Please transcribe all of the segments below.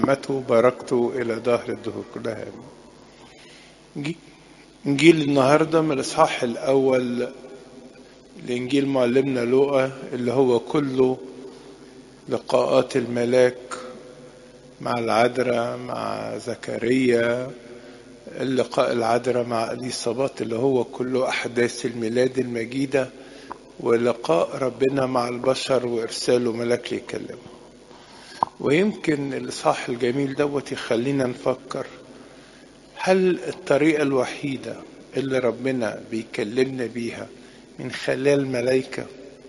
نعمته باركته إلى دهر الدهور كلها آمين. إنجيل النهاردة من الإصحاح الأول لإنجيل معلمنا لوقا اللي هو كله لقاءات الملاك مع العذراء مع زكريا اللقاء العذراء مع اليصابات اللي هو كله أحداث الميلاد المجيدة ولقاء ربنا مع البشر وإرساله ملاك ليكلمه ويمكن الإصحاح الجميل دوت يخلينا نفكر هل الطريقة الوحيدة اللي ربنا بيكلمنا بيها من خلال ملايكة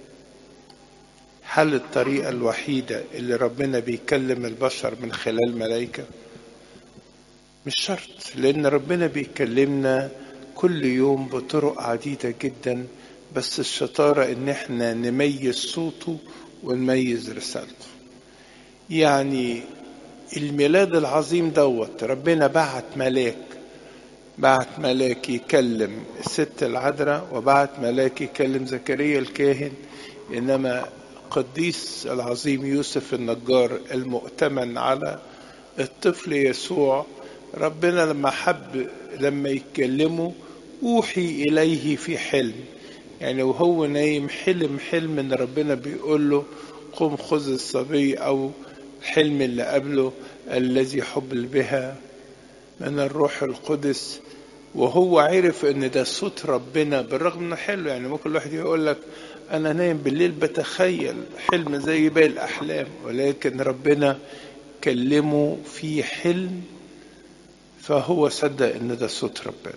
هل الطريقة الوحيدة اللي ربنا بيكلم البشر من خلال ملايكة مش شرط لأن ربنا بيكلمنا كل يوم بطرق عديدة جدا بس الشطارة إن احنا نميز صوته ونميز رسالته يعني الميلاد العظيم دوت ربنا بعت ملاك بعت ملاك يكلم الست العذراء وبعت ملاك يكلم زكريا الكاهن انما قديس العظيم يوسف النجار المؤتمن على الطفل يسوع ربنا لما حب لما يتكلمه اوحي اليه في حلم يعني وهو نايم حلم حلم ان ربنا بيقول له قم خذ الصبي او الحلم اللي قبله الذي حبل بها من الروح القدس وهو عرف ان ده صوت ربنا بالرغم انه حلو يعني ممكن الواحد يقول لك انا نايم بالليل بتخيل حلم زي باقي الاحلام ولكن ربنا كلمه في حلم فهو صدق ان ده صوت ربنا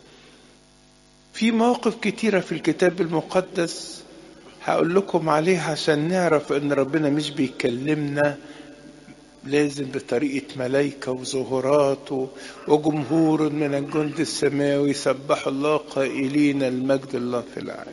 في مواقف كتيرة في الكتاب المقدس هقول لكم عليها عشان نعرف ان ربنا مش بيكلمنا لازم بطريقة ملايكة وظهورات وجمهور من الجند السماوي سبح الله قائلين المجد الله في العالم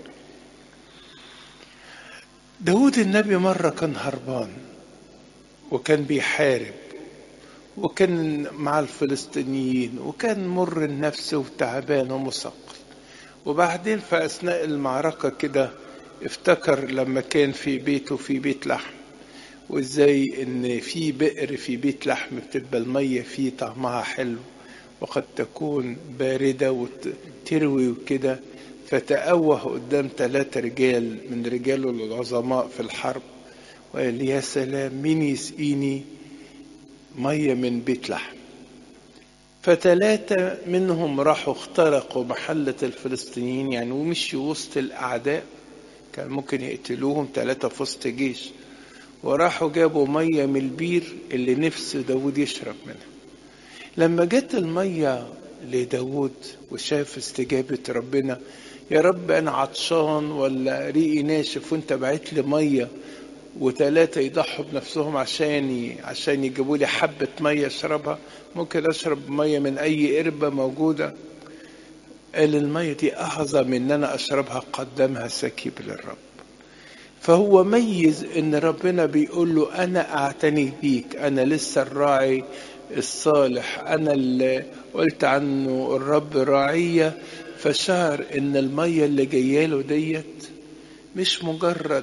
داود النبي مرة كان هربان وكان بيحارب وكان مع الفلسطينيين وكان مر النفس وتعبان ومثقل وبعدين في أثناء المعركة كده افتكر لما كان في بيته في بيت لحم وازاي ان في بئر في بيت لحم بتبقى المية فيه طعمها حلو وقد تكون باردة وتروي وكده فتأوه قدام ثلاثة رجال من رجاله العظماء في الحرب وقال يا سلام مين يسقيني مية من بيت لحم فتلاتة منهم راحوا اخترقوا محلة الفلسطينيين يعني ومشوا وسط الأعداء كان ممكن يقتلوهم ثلاثة في وسط جيش وراحوا جابوا مية من البير اللي نفس داود يشرب منها لما جت المية لداود وشاف استجابة ربنا يا رب أنا عطشان ولا ريقي ناشف وأنت بعت لي مية وتلاتة يضحوا بنفسهم عشاني عشان يجيبوا لي حبة مية أشربها ممكن أشرب مية من أي قربة موجودة قال المية دي أعظم إن أنا أشربها قدمها سكيب للرب فهو ميز ان ربنا بيقول له انا اعتني بيك انا لسه الراعي الصالح انا اللي قلت عنه الرب راعية فشعر ان المية اللي جاياله ديت مش مجرد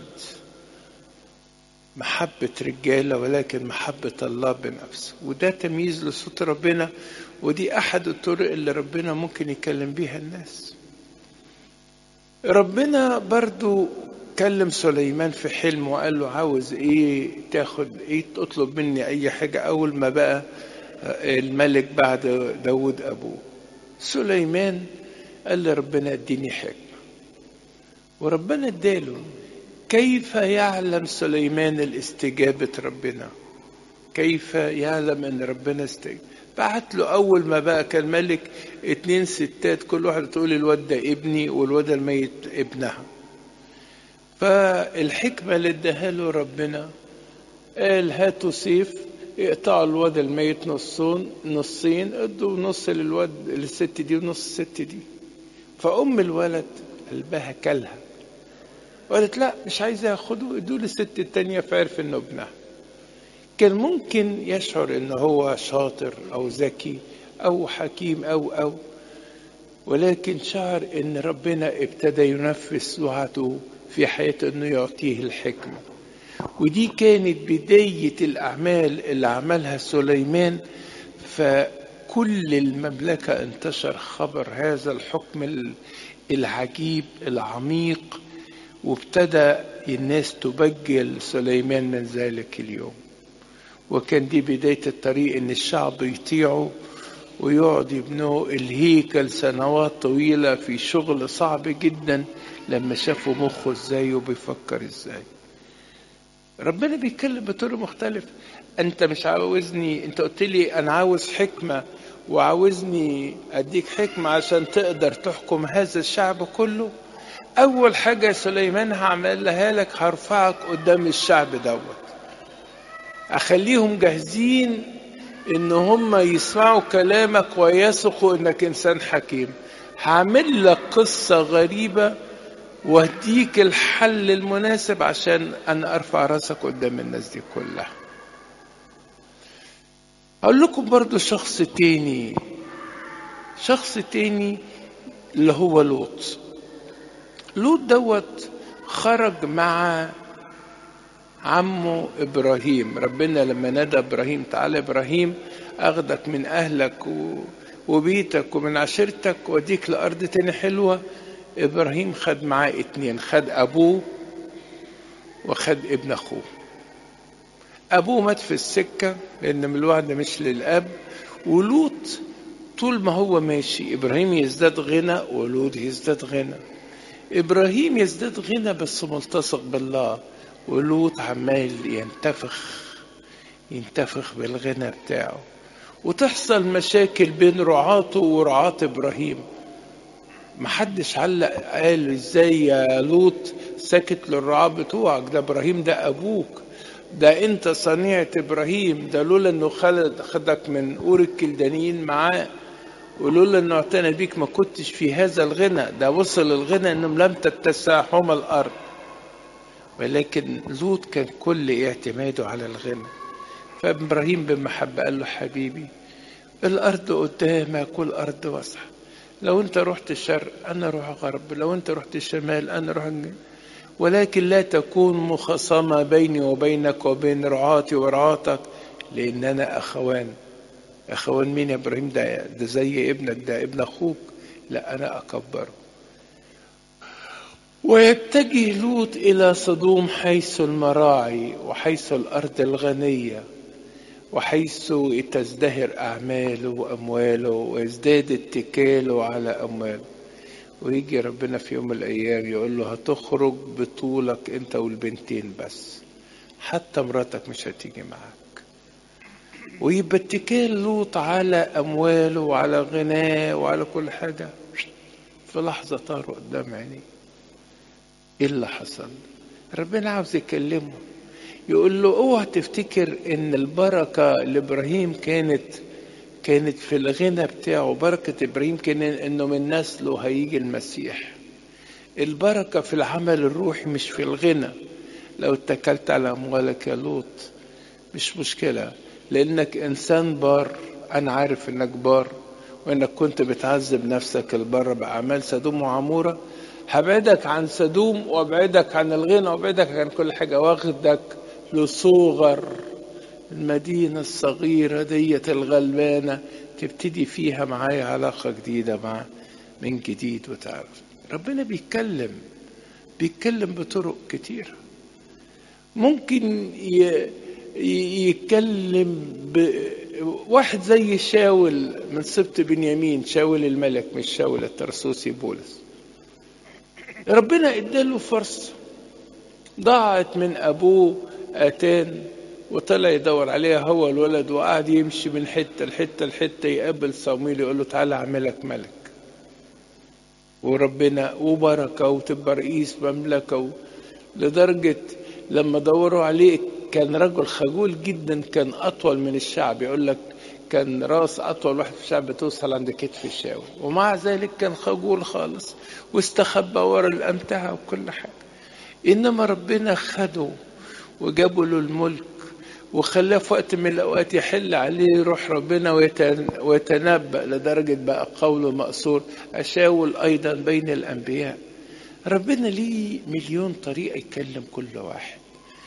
محبة رجالة ولكن محبة الله بنفسه وده تمييز لصوت ربنا ودي أحد الطرق اللي ربنا ممكن يكلم بيها الناس ربنا برضو كلم سليمان في حلم وقال له عاوز ايه تاخد ايه تطلب مني اي حاجة اول ما بقى الملك بعد داود ابوه سليمان قال لربنا اديني حكمة وربنا اداله كيف يعلم سليمان الاستجابة ربنا كيف يعلم ان ربنا استجاب بعت له اول ما بقى كان ملك اتنين ستات كل واحدة تقول الواد ده ابني والواد الميت ابنها فالحكمة اللي اداها له ربنا قال هاتوا سيف اقطعوا الواد الميت نصين نصين ادوا نص للواد للست دي ونص الست دي فأم الولد قلبها كلها وقالت لا مش عايزة ياخده ادوا للست التانية فعرف انه ابنها كان ممكن يشعر ان هو شاطر او ذكي او حكيم او او ولكن شعر ان ربنا ابتدى ينفذ وعده في حياته انه يعطيه الحكمه ودي كانت بداية الأعمال اللي عملها سليمان فكل المملكة انتشر خبر هذا الحكم العجيب العميق وابتدى الناس تبجل سليمان من ذلك اليوم وكان دي بداية الطريق ان الشعب يطيعوا ويقعد يبنوا الهيكل سنوات طويلة في شغل صعب جدا لما شافوا مخه ازاي وبيفكر ازاي ربنا بيتكلم بطرق مختلفة انت مش عاوزني انت قلت لي انا عاوز حكمة وعاوزني اديك حكمة عشان تقدر تحكم هذا الشعب كله اول حاجة سليمان هعملها لك هرفعك قدام الشعب دوت اخليهم جاهزين ان هم يسمعوا كلامك ويثقوا انك انسان حكيم هعمل لك قصة غريبة واديك الحل المناسب عشان انا ارفع راسك قدام الناس دي كلها اقول لكم برضو شخص تاني شخص تاني اللي هو لوط لوط دوت خرج مع عمه ابراهيم ربنا لما نادى ابراهيم تعالى ابراهيم اخدك من اهلك و... وبيتك ومن عشيرتك واديك لارض تاني حلوه ابراهيم خد معاه اتنين خد ابوه وخد ابن اخوه ابوه مات في السكه لان من الوعد مش للاب ولوط طول ما هو ماشي ابراهيم يزداد غنى ولوط يزداد غنى ابراهيم يزداد غنى بس ملتصق بالله ولوط عمال ينتفخ ينتفخ بالغنى بتاعه وتحصل مشاكل بين رعاته ورعاة ابراهيم محدش علق قال ازاي يا لوط ساكت للرعاة بتوعك ده ابراهيم ده ابوك ده انت صنيعة ابراهيم ده لولا انه خلد خدك من اور الكلدانيين معاه ولولا انه اعتنى بيك ما كنتش في هذا الغنى ده وصل الغنى انهم لم تتسعهما الارض ولكن لوط كان كل اعتماده على الغنى فابراهيم بمحبة قال له حبيبي الارض قدامك والارض واسعة لو انت رحت الشرق انا اروح غرب لو انت رحت الشمال انا اروح الجنوب ولكن لا تكون مخاصمة بيني وبينك وبين رعاتي ورعاتك لأننا أخوان أخوان مين يا إبراهيم ده ده زي ابنك ده ابن أخوك لا أنا أكبره ويتجه لوط إلى صدوم حيث المراعي وحيث الأرض الغنية وحيث تزدهر أعماله وأمواله ويزداد اتكاله على أمواله ويجي ربنا في يوم من الأيام يقول له هتخرج بطولك أنت والبنتين بس حتى مراتك مش هتيجي معاك ويبقى اتكال لوط على أمواله وعلى غناه وعلى كل حاجة في لحظة طار قدام عينيه إيه اللي حصل؟ ربنا عاوز يكلمه يقول له اوعى تفتكر ان البركة لابراهيم كانت كانت في الغنى بتاعه بركة ابراهيم كان انه من نسله هيجي المسيح البركة في العمل الروحي مش في الغنى لو اتكلت على اموالك يا لوط مش مشكلة لانك انسان بار انا عارف انك بار وانك كنت بتعذب نفسك البر باعمال سدوم وعمورة هبعدك عن سدوم وابعدك عن الغنى وابعدك عن كل حاجة واخدك لصغر المدينة الصغيرة ديت الغلبانة تبتدي فيها معايا علاقة جديدة مع من جديد وتعرف ربنا بيتكلم بيتكلم بطرق كتير ممكن ي... يتكلم ب... واحد زي شاول من سبط بنيامين شاول الملك مش شاول الترسوسي بولس ربنا اداله فرصة ضاعت من ابوه اتان وطلع يدور عليها هو الولد وقعد يمشي من حتة لحتة لحتة يقابل صمويل يقول له تعالى اعملك ملك وربنا وبركة وتبقى رئيس مملكة و... لدرجة لما دوروا عليه كان رجل خجول جدا كان أطول من الشعب يقول لك كان راس أطول واحد في الشعب توصل عند كتف الشاوي ومع ذلك كان خجول خالص واستخبى ورا الأمتعة وكل حاجة إنما ربنا خده وجابوا له الملك وخلاه في وقت من الأوقات يحل عليه روح ربنا ويتنبأ لدرجة بقى قوله مأثور أشاول أيضا بين الأنبياء ربنا ليه مليون طريقة يكلم كل واحد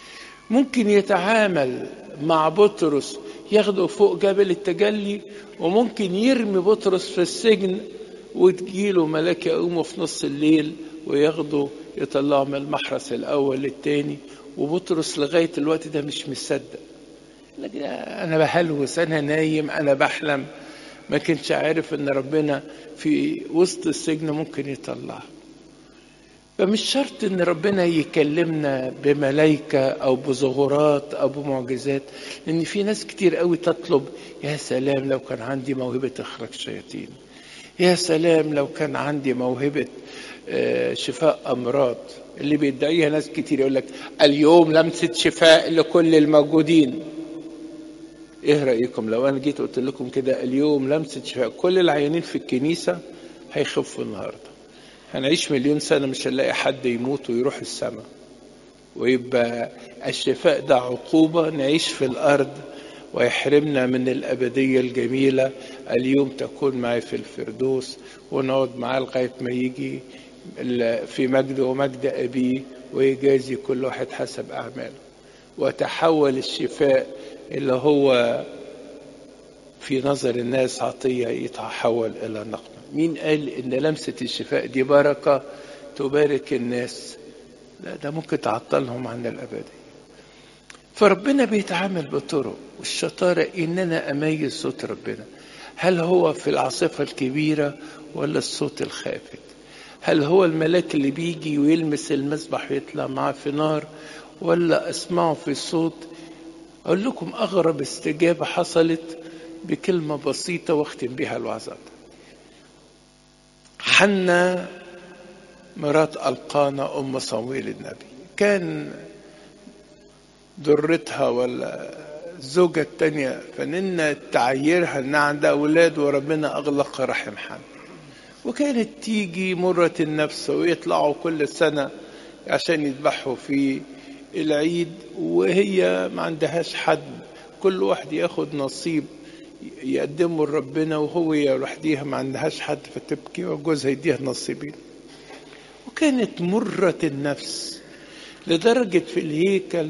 ممكن يتعامل مع بطرس ياخده فوق جبل التجلي وممكن يرمي بطرس في السجن وتجيله ملاك يقومه في نص الليل وياخده يطلعه من المحرس الأول للتاني وبطرس لغاية الوقت ده مش مصدق لكن أنا بهلوس أنا نايم أنا بحلم ما كنتش عارف إن ربنا في وسط السجن ممكن يطلعه فمش شرط ان ربنا يكلمنا بملائكة او بظهورات او بمعجزات لان في ناس كتير قوي تطلب يا سلام لو كان عندي موهبة اخراج شياطين يا سلام لو كان عندي موهبة شفاء امراض اللي بيدعيها ناس كتير يقول لك اليوم لمسة شفاء لكل الموجودين ايه رأيكم لو انا جيت قلت لكم كده اليوم لمسة شفاء كل العيانين في الكنيسة هيخفوا النهارده هنعيش مليون سنة مش هنلاقي حد يموت ويروح السماء ويبقى الشفاء ده عقوبة نعيش في الأرض ويحرمنا من الأبدية الجميلة اليوم تكون معي في الفردوس ونقعد معاه لغاية ما يجي في مجد ومجد أبيه ويجازي كل واحد حسب أعماله وتحول الشفاء اللي هو في نظر الناس عطية يتحول إلى نقمة مين قال ان لمسة الشفاء دي بركة تبارك الناس لا ده ممكن تعطلهم عن الأبدية فربنا بيتعامل بطرق والشطارة ان انا اميز صوت ربنا هل هو في العاصفة الكبيرة ولا الصوت الخافت هل هو الملاك اللي بيجي ويلمس المسبح ويطلع معاه في نار ولا اسمعه في صوت اقول لكم اغرب استجابة حصلت بكلمة بسيطة واختم بها الوعظات حنا مرات ألقانا أم صمويل النبي كان ضرتها ولا الزوجة التانية فننا تعيرها إنها عندها أولاد وربنا أغلق رحم حنا وكانت تيجي مرة النفس ويطلعوا كل سنة عشان يذبحوا في العيد وهي ما عندهاش حد كل واحد ياخد نصيب يقدموا لربنا وهو لوحديها ما عندهاش حد فتبكي وجوزها يديها نصيبين وكانت مرة النفس لدرجة في الهيكل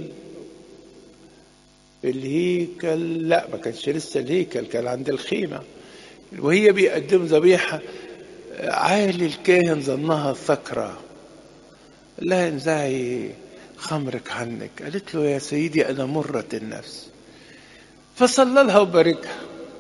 في الهيكل لا ما كانش لسه الهيكل كان عند الخيمة وهي بيقدم ذبيحة عالي الكاهن ظنها ثكرة لا انزعي خمرك عنك قالت له يا سيدي أنا مرة النفس فصلى لها وباركها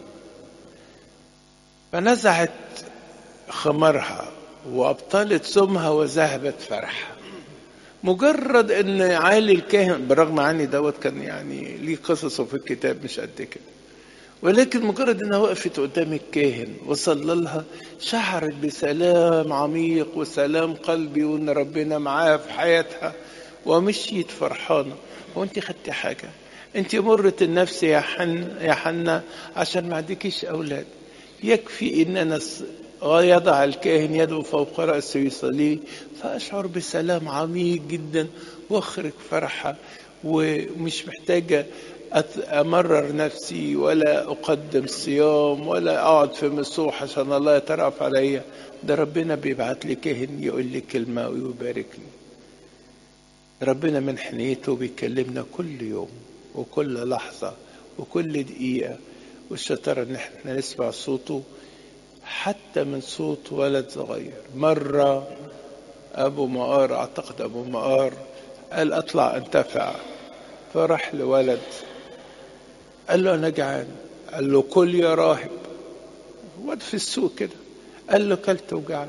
فنزعت خمرها وأبطلت سمها وذهبت فرحها مجرد ان عالي الكاهن بالرغم عني دوت كان يعني ليه قصصه في الكتاب مش قد كده ولكن مجرد انها وقفت قدام الكاهن وصلى لها شعرت بسلام عميق وسلام قلبي وان ربنا معاها في حياتها ومشيت فرحانه هو انت خدتي حاجه انت مرت النفس يا حن يا حنا عشان ما عندكيش اولاد يكفي ان انا يضع الكاهن يده فوق رأسه يصلي فأشعر بسلام عميق جدا وأخرج فرحة ومش محتاجة أمرر نفسي ولا أقدم صيام ولا أقعد في مسوح عشان الله يترأف عليا ده ربنا بيبعت لي كاهن يقول لي كلمة ويبارك لي ربنا من حنيته بيكلمنا كل يوم وكل لحظة وكل دقيقة والشطارة ان احنا نسمع صوته حتى من صوت ولد صغير مرة أبو مقار أعتقد أبو مقار قال أطلع أنتفع فراح لولد قال له أنا جعان قال له كل يا راهب واد في السوق كده قال له كلت وجعان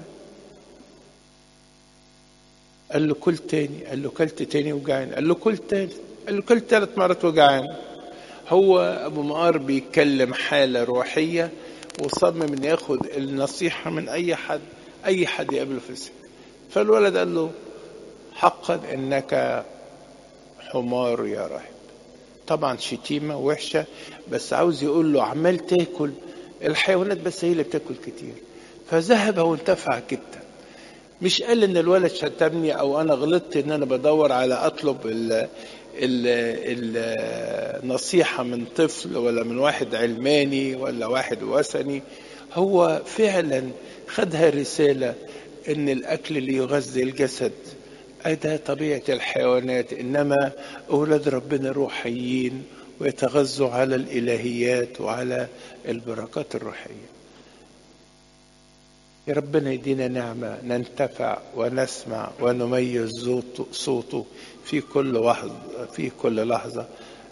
قال له كل تاني قال له كلت تاني وجعان قال له كل تاني قال له كل ثلاث مرات وجعان هو أبو مقار بيتكلم حالة روحية وصمم ان ياخد النصيحة من اي حد اي حد يقابله في السكة فالولد قال له حقا انك حمار يا راهب طبعا شتيمة وحشة بس عاوز يقول له عمال تاكل الحيوانات بس هي اللي بتاكل كتير فذهب وانتفع جدا مش قال ان الولد شتمني او انا غلطت ان انا بدور على اطلب ال النصيحة من طفل ولا من واحد علماني ولا واحد وثني هو فعلا خدها رسالة ان الاكل اللي يغذي الجسد ده طبيعة الحيوانات إنما أولاد ربنا روحيين ويتغذوا على الإلهيات وعلى البركات الروحية يا ربنا يدينا نعمة ننتفع ونسمع ونميز صوته في كل لحظة في كل لحظة